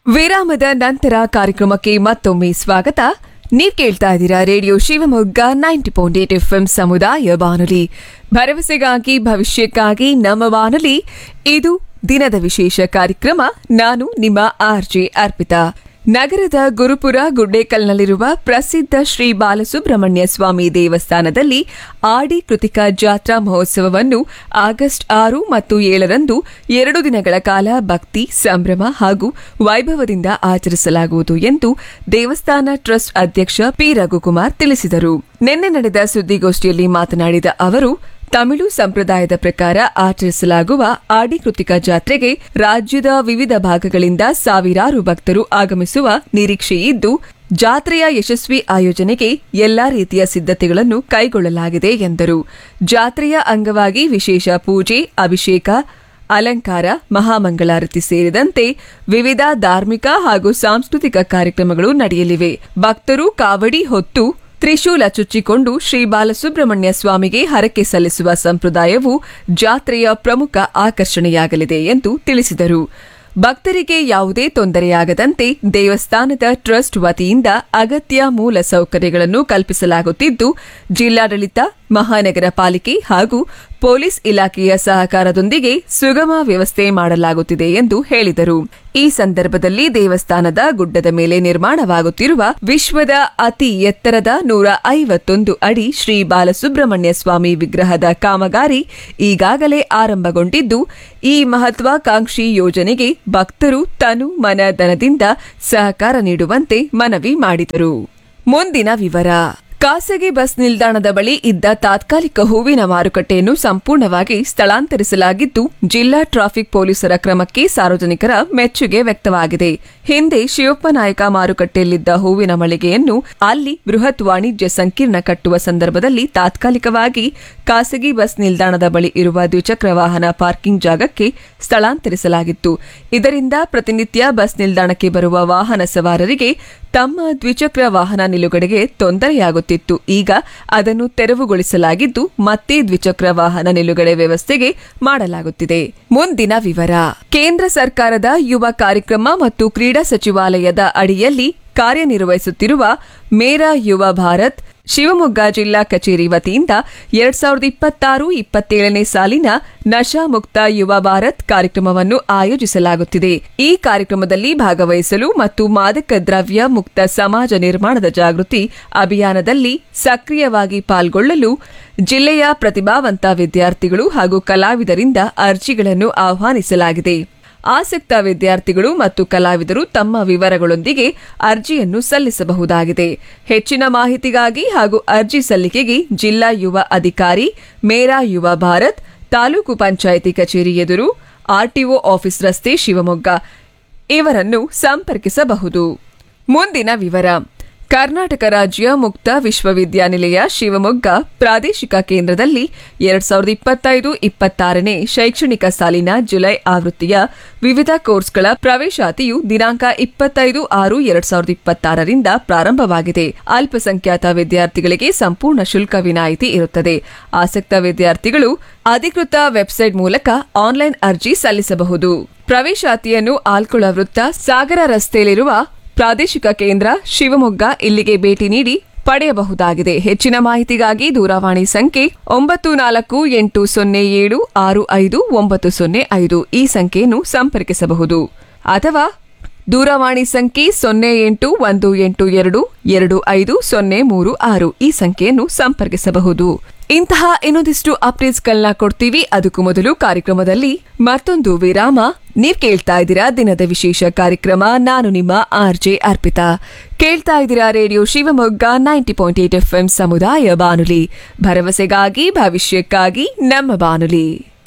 ವಿರಾಮದ ನಂತರ ಕಾರ್ಯಕ್ರಮಕ್ಕೆ ಮತ್ತೊಮ್ಮೆ ಸ್ವಾಗತ ನೀವ್ ಕೇಳ್ತಾ ಇದ್ದೀರಾ radio Shivamogga ninety point eight F ಸಮುದಾಯ ಬಾನುಲಿ ಭರವಸೆಗಾಗಿ ಭವಿಷ್ಯಕ್ಕಾಗಿ ನಮ್ಮ ಬಾನುಲಿ ಇದು ದಿನದ ವಿಶೇಷ ಕಾರ್ಯಕ್ರಮ ನಾನು ನಿಮ್ಮ ಆರ್ಜೆ ಅರ್ಪಿತಾ ನಗರದ ಗುರುಪುರ ಗುಡ್ಡೇಕಲ್ನಲ್ಲಿರುವ ಪ್ರಸಿದ್ಧ ಶ್ರೀ ಬಾಲಸುಬ್ರಹ್ಮಣ್ಯ ಸ್ವಾಮಿ ದೇವಸ್ಥಾನದಲ್ಲಿ ಆಡಿ ಕೃತಿಕಾ ಜಾತ್ರಾ ಮಹೋತ್ಸವವನ್ನು ಆಗಸ್ಟ್ ಆರು ಮತ್ತು ಏಳರಂದು ಎರಡು ದಿನಗಳ ಕಾಲ ಭಕ್ತಿ ಸಂಭ್ರಮ ಹಾಗೂ ವೈಭವದಿಂದ ಆಚರಿಸಲಾಗುವುದು ಎಂದು ದೇವಸ್ಥಾನ ಟ್ರಸ್ಟ್ ಅಧ್ಯಕ್ಷ ಪಿ ರಘುಕುಮಾರ್ ತಿಳಿಸಿದರು ನಿನ್ನೆ ನಡೆದ ಸುದ್ದಿಗೋಷ್ಠಿಯಲ್ಲಿ ಮಾತನಾಡಿದ ಅವರು ತಮಿಳು ಸಂಪ್ರದಾಯದ ಪ್ರಕಾರ ಆಚರಿಸಲಾಗುವ ಆಡಿ ಕೃತಿಕಾ ಜಾತ್ರೆಗೆ ರಾಜ್ಯದ ವಿವಿಧ ಭಾಗಗಳಿಂದ ಸಾವಿರಾರು ಭಕ್ತರು ಆಗಮಿಸುವ ನಿರೀಕ್ಷೆಯಿದ್ದು ಜಾತ್ರೆಯ ಯಶಸ್ವಿ ಆಯೋಜನೆಗೆ ಎಲ್ಲಾ ರೀತಿಯ ಸಿದ್ಧತೆಗಳನ್ನು ಕೈಗೊಳ್ಳಲಾಗಿದೆ ಎಂದರು ಜಾತ್ರೆಯ ಅಂಗವಾಗಿ ವಿಶೇಷ ಪೂಜೆ ಅಭಿಷೇಕ ಅಲಂಕಾರ ಮಹಾಮಂಗಳಾರತಿ ಸೇರಿದಂತೆ ವಿವಿಧ ಧಾರ್ಮಿಕ ಹಾಗೂ ಸಾಂಸ್ಕೃತಿಕ ಕಾರ್ಯಕ್ರಮಗಳು ನಡೆಯಲಿವೆ ಭಕ್ತರು ಕಾವಡಿ ಹೊತ್ತು ತ್ರಿಶೂಲ ಚುಚ್ಚಿಕೊಂಡು ಶ್ರೀ ಬಾಲಸುಬ್ರಹ್ಮಣ್ಯ ಸ್ವಾಮಿಗೆ ಹರಕೆ ಸಲ್ಲಿಸುವ ಸಂಪ್ರದಾಯವು ಜಾತ್ರೆಯ ಪ್ರಮುಖ ಆಕರ್ಷಣೆಯಾಗಲಿದೆ ಎಂದು ತಿಳಿಸಿದರು ಭಕ್ತರಿಗೆ ಯಾವುದೇ ತೊಂದರೆಯಾಗದಂತೆ ದೇವಸ್ಥಾನದ ಟ್ರಸ್ಟ್ ವತಿಯಿಂದ ಅಗತ್ಯ ಮೂಲ ಸೌಕರ್ಯಗಳನ್ನು ಕಲ್ಪಿಸಲಾಗುತ್ತಿದ್ದು ಜಿಲ್ಲಾಡಳಿತ ಮಹಾನಗರ ಪಾಲಿಕೆ ಹಾಗೂ ಪೊಲೀಸ್ ಇಲಾಖೆಯ ಸಹಕಾರದೊಂದಿಗೆ ಸುಗಮ ವ್ಯವಸ್ಥೆ ಮಾಡಲಾಗುತ್ತಿದೆ ಎಂದು ಹೇಳಿದರು ಈ ಸಂದರ್ಭದಲ್ಲಿ ದೇವಸ್ಥಾನದ ಗುಡ್ಡದ ಮೇಲೆ ನಿರ್ಮಾಣವಾಗುತ್ತಿರುವ ವಿಶ್ವದ ಅತಿ ಎತ್ತರದ ನೂರ ಐವತ್ತೊಂದು ಅಡಿ ಶ್ರೀ ಬಾಲಸುಬ್ರಹ್ಮಣ್ಯ ಸ್ವಾಮಿ ವಿಗ್ರಹದ ಕಾಮಗಾರಿ ಈಗಾಗಲೇ ಆರಂಭಗೊಂಡಿದ್ದು ಈ ಮಹತ್ವಾಕಾಂಕ್ಷಿ ಯೋಜನೆಗೆ ಭಕ್ತರು ತನು ಮನ ಧನದಿಂದ ಸಹಕಾರ ನೀಡುವಂತೆ ಮನವಿ ಮಾಡಿದರು ಮುಂದಿನ ವಿವರ ಖಾಸಗಿ ಬಸ್ ನಿಲ್ದಾಣದ ಬಳಿ ಇದ್ದ ತಾತ್ಕಾಲಿಕ ಹೂವಿನ ಮಾರುಕಟ್ಟೆಯನ್ನು ಸಂಪೂರ್ಣವಾಗಿ ಸ್ಥಳಾಂತರಿಸಲಾಗಿದ್ದು ಜಿಲ್ಲಾ ಟ್ರಾಫಿಕ್ ಪೊಲೀಸರ ಕ್ರಮಕ್ಕೆ ಸಾರ್ವಜನಿಕರ ಮೆಚ್ಚುಗೆ ವ್ಯಕ್ತವಾಗಿದೆ ಹಿಂದೆ ಶಿವಪ್ಪ ನಾಯಕ ಮಾರುಕಟ್ಟೆಯಲ್ಲಿದ್ದ ಹೂವಿನ ಮಳಿಗೆಯನ್ನು ಅಲ್ಲಿ ಬೃಹತ್ ವಾಣಿಜ್ಯ ಸಂಕೀರ್ಣ ಕಟ್ಟುವ ಸಂದರ್ಭದಲ್ಲಿ ತಾತ್ಕಾಲಿಕವಾಗಿ ಖಾಸಗಿ ಬಸ್ ನಿಲ್ದಾಣದ ಬಳಿ ಇರುವ ದ್ವಿಚಕ್ರ ವಾಹನ ಪಾರ್ಕಿಂಗ್ ಜಾಗಕ್ಕೆ ಸ್ಥಳಾಂತರಿಸಲಾಗಿತ್ತು ಇದರಿಂದ ಪ್ರತಿನಿತ್ಯ ಬಸ್ ನಿಲ್ದಾಣಕ್ಕೆ ಬರುವ ವಾಹನ ಸವಾರರಿಗೆ ತಮ್ಮ ದ್ವಿಚಕ್ರ ವಾಹನ ನಿಲುಗಡೆಗೆ ತೊಂದರೆಯಾಗುತ್ತಿತ್ತು ಈಗ ಅದನ್ನು ತೆರವುಗೊಳಿಸಲಾಗಿದ್ದು ಮತ್ತೆ ದ್ವಿಚಕ್ರ ವಾಹನ ನಿಲುಗಡೆ ವ್ಯವಸ್ಥೆಗೆ ಮಾಡಲಾಗುತ್ತಿದೆ ಮುಂದಿನ ವಿವರ ಕೇಂದ್ರ ಸರ್ಕಾರದ ಯುವ ಕಾರ್ಯಕ್ರಮ ಮತ್ತು ಕ್ರೀಡಾ ಸಚಿವಾಲಯದ ಅಡಿಯಲ್ಲಿ ಕಾರ್ಯನಿರ್ವಹಿಸುತ್ತಿರುವ ಮೇರಾ ಯುವ ಭಾರತ್ ಶಿವಮೊಗ್ಗ ಜಿಲ್ಲಾ ಕಚೇರಿ ವತಿಯಿಂದ ಎರಡ್ ಸಾವಿರದ ಇಪ್ಪತ್ತಾರು ಇಪ್ಪತ್ತೇಳನೇ ಸಾಲಿನ ನಶಾ ಮುಕ್ತ ಯುವ ಭಾರತ್ ಕಾರ್ಯಕ್ರಮವನ್ನು ಆಯೋಜಿಸಲಾಗುತ್ತಿದೆ ಈ ಕಾರ್ಯಕ್ರಮದಲ್ಲಿ ಭಾಗವಹಿಸಲು ಮತ್ತು ಮಾದಕ ದ್ರವ್ಯ ಮುಕ್ತ ಸಮಾಜ ನಿರ್ಮಾಣದ ಜಾಗೃತಿ ಅಭಿಯಾನದಲ್ಲಿ ಸಕ್ರಿಯವಾಗಿ ಪಾಲ್ಗೊಳ್ಳಲು ಜಿಲ್ಲೆಯ ಪ್ರತಿಭಾವಂತ ವಿದ್ಯಾರ್ಥಿಗಳು ಹಾಗೂ ಕಲಾವಿದರಿಂದ ಅರ್ಜಿಗಳನ್ನು ಆಹ್ವಾನಿಸಲಾಗಿದೆ ಆಸಕ್ತ ವಿದ್ಯಾರ್ಥಿಗಳು ಮತ್ತು ಕಲಾವಿದರು ತಮ್ಮ ವಿವರಗಳೊಂದಿಗೆ ಅರ್ಜಿಯನ್ನು ಸಲ್ಲಿಸಬಹುದಾಗಿದೆ ಹೆಚ್ಚಿನ ಮಾಹಿತಿಗಾಗಿ ಹಾಗೂ ಅರ್ಜಿ ಸಲ್ಲಿಕೆಗೆ ಜಿಲ್ಲಾ ಯುವ ಅಧಿಕಾರಿ ಮೇರಾ ಯುವ ಭಾರತ್ ತಾಲೂಕು ಪಂಚಾಯಿತಿ ಕಚೇರಿ ಎದುರು ಆರ್ಟಿಒ ಆಫೀಸ್ ರಸ್ತೆ ಶಿವಮೊಗ್ಗ ಇವರನ್ನು ಸಂಪರ್ಕಿಸಬಹುದು ಮುಂದಿನ ವಿವರ ಕರ್ನಾಟಕ ರಾಜ್ಯ ಮುಕ್ತ ವಿಶ್ವವಿದ್ಯಾನಿಲಯ ಶಿವಮೊಗ್ಗ ಪ್ರಾದೇಶಿಕ ಕೇಂದ್ರದಲ್ಲಿ ಎರಡ್ ಸಾವಿರದ ಇಪ್ಪತ್ತೈದು ಇಪ್ಪತ್ತಾರನೇ ಶೈಕ್ಷಣಿಕ ಸಾಲಿನ ಜುಲೈ ಆವೃತ್ತಿಯ ವಿವಿಧ ಕೋರ್ಸ್ಗಳ ಪ್ರವೇಶಾತಿಯು ದಿನಾಂಕ ಇಪ್ಪತ್ತೈದು ಆರು ಎರಡ್ ಸಾವಿರದ ಇಪ್ಪತ್ತಾರರಿಂದ ಪ್ರಾರಂಭವಾಗಿದೆ ಅಲ್ಪಸಂಖ್ಯಾತ ವಿದ್ಯಾರ್ಥಿಗಳಿಗೆ ಸಂಪೂರ್ಣ ಶುಲ್ಕ ವಿನಾಯಿತಿ ಇರುತ್ತದೆ ಆಸಕ್ತ ವಿದ್ಯಾರ್ಥಿಗಳು ಅಧಿಕೃತ ವೆಬ್ಸೈಟ್ ಮೂಲಕ ಆನ್ಲೈನ್ ಅರ್ಜಿ ಸಲ್ಲಿಸಬಹುದು ಪ್ರವೇಶಾತಿಯನ್ನು ಆಲ್ಕೊಳ ವೃತ್ತ ಸಾಗರ ರಸ್ತೆಯಲ್ಲಿರುವ ಪ್ರಾದೇಶಿಕ ಕೇಂದ್ರ ಶಿವಮೊಗ್ಗ ಇಲ್ಲಿಗೆ ಭೇಟಿ ನೀಡಿ ಪಡೆಯಬಹುದಾಗಿದೆ ಹೆಚ್ಚಿನ ಮಾಹಿತಿಗಾಗಿ ದೂರವಾಣಿ ಸಂಖ್ಯೆ ಒಂಬತ್ತು ನಾಲ್ಕು ಎಂಟು ಸೊನ್ನೆ ಏಳು ಆರು ಐದು ಒಂಬತ್ತು ಸೊನ್ನೆ ಐದು ಈ ಸಂಖ್ಯೆಯನ್ನು ಸಂಪರ್ಕಿಸಬಹುದು ಅಥವಾ ದೂರವಾಣಿ ಸಂಖ್ಯೆ ಸೊನ್ನೆ ಎಂಟು ಒಂದು ಎಂಟು ಎರಡು ಎರಡು ಐದು ಸೊನ್ನೆ ಮೂರು ಆರು ಈ ಸಂಖ್ಯೆಯನ್ನು ಸಂಪರ್ಕಿಸಬಹುದು ಇಂತಹ ಇನ್ನೊಂದಿಷ್ಟು ಅಪ್ಡೇಟ್ಸ್ಗಳನ್ನ ಕೊಡ್ತೀವಿ ಅದಕ್ಕೂ ಮೊದಲು ಕಾರ್ಯಕ್ರಮದಲ್ಲಿ ಮತ್ತೊಂದು ವಿರಾಮ ನೀವ್ ಕೇಳ್ತಾ ಇದ್ದೀರಾ ದಿನದ ವಿಶೇಷ ಕಾರ್ಯಕ್ರಮ ನಾನು ನಿಮ್ಮ ಆರ್ಜೆ ಅರ್ಪಿತಾ ಕೇಳ್ತಾ ಇದ್ದೀರಾ radio Shivamogga ninety point eight F ಸಮುದಾಯ ಬಾನುಲಿ ಭರವಸೆಗಾಗಿ ಭವಿಷ್ಯಕ್ಕಾಗಿ ನಮ್ಮ ಬಾನುಲಿ